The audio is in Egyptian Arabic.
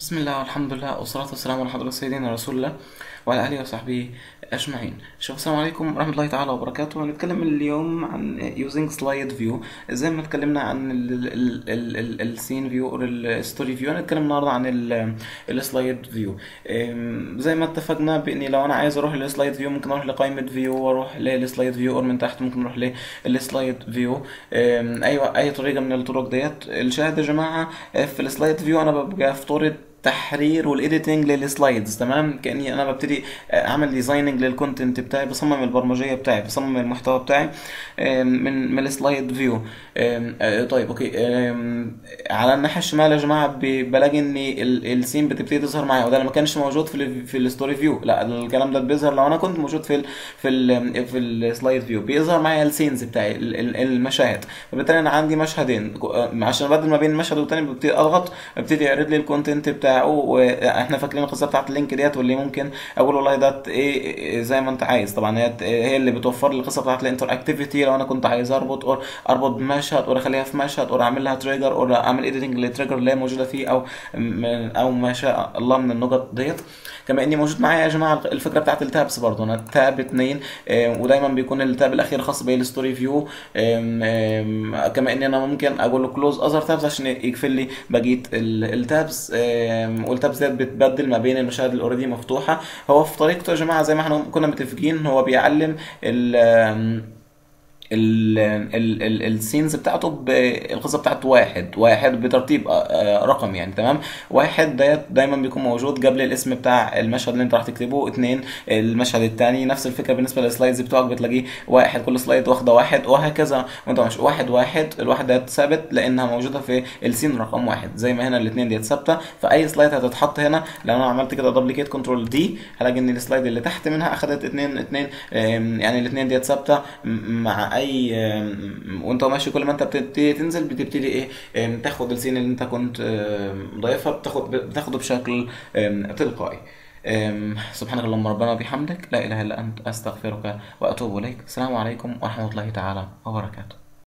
بسم الله والحمد لله والصلاة والسلام على حضرة سيدنا رسول الله وعلى آله وصحبه أجمعين شوف السلام عليكم ورحمة الله تعالى وبركاته هنتكلم اليوم عن using slide view زي ما اتكلمنا عن السين فيو او الستوري فيو هنتكلم النهارده عن السلايد فيو زي ما اتفقنا باني لو انا عايز اروح للسلايد فيو ممكن اروح لقائمة فيو واروح للسلايد فيو او من تحت ممكن اروح للسلايد فيو ايوه اي طريقة من الطرق ديت الشاهد يا جماعة في السلايد فيو انا ببقى افترض تحرير والايديتنج للسلايدز تمام كاني انا ببتدي اعمل ديزايننج للكونتنت بتاعي بصمم البرمجيه بتاعي بصمم المحتوى بتاعي من من السلايد فيو طيب اوكي على الناحيه الشمال يا جماعه بلاقي ان السين بتبتدي تظهر معايا وده ما كانش موجود في ال في الستوري فيو لا الكلام ده بيظهر لو انا كنت موجود في ال في ال في السلايد فيو بيظهر معايا السينز بتاعي المشاهد فبالتالي انا عندي مشهدين عشان ابدل ما بين مشهد والتاني ببتدي اضغط ببتدي يعرض لي الكونتنت بتاعي بتاعه واحنا فاكرين القصه بتاعت اللينك ديت واللي ممكن اقول والله ده ايه زي ما انت عايز طبعا هي هي اللي بتوفر لي القصه بتاعت الانتر اكتيفيتي لو انا كنت عايز اربط او اربط بمشهد او اخليها في مشهد او اعمل لها تريجر او اعمل ايديتنج للتريجر اللي هي موجوده فيه او او ما شاء الله من النقط ديت كما اني موجود معايا يا جماعه الفكره بتاعت التابس برضه انا تاب اتنين ودايما بيكون التاب الاخير خاص بالستوري فيو كما اني انا ممكن اقول له كلوز اذر تابس عشان يقفل لي بقيه التابس والتابس ديت بتبدل ما بين المشاهد اللي اوريدي مفتوحه هو في طريقته يا جماعه زي ما احنا كنا متفقين هو بيعلم ال السينز بتاعته بالقصه بتاعته واحد واحد بترتيب رقم يعني تمام واحد ديت دايما بيكون موجود قبل الاسم بتاع المشهد اللي انت راح تكتبه اتنين المشهد الثاني نفس الفكره بالنسبه للسلايدز بتوعك بتلاقيه واحد كل سلايد واخده واحد وهكذا وانت مش واحد واحد الواحد ديت ثابت لانها موجوده في السين رقم واحد زي ما هنا الاثنين ديت ثابته فاي سلايد هتتحط هنا لو انا عملت كده دبليكيت كنترول دي هلاقي ان السلايد اللي تحت منها اخدت اتنين اتنين يعني الاثنين ديت ثابته مع اي وانت ماشي كل ما انت بتبتدي تنزل بتبتدي ايه تاخد السين اللي انت كنت ضايفها بتاخد بتاخده بشكل تلقائي سبحانك اللهم ربنا وبحمدك لا اله الا انت استغفرك واتوب اليك السلام عليكم ورحمه الله تعالى وبركاته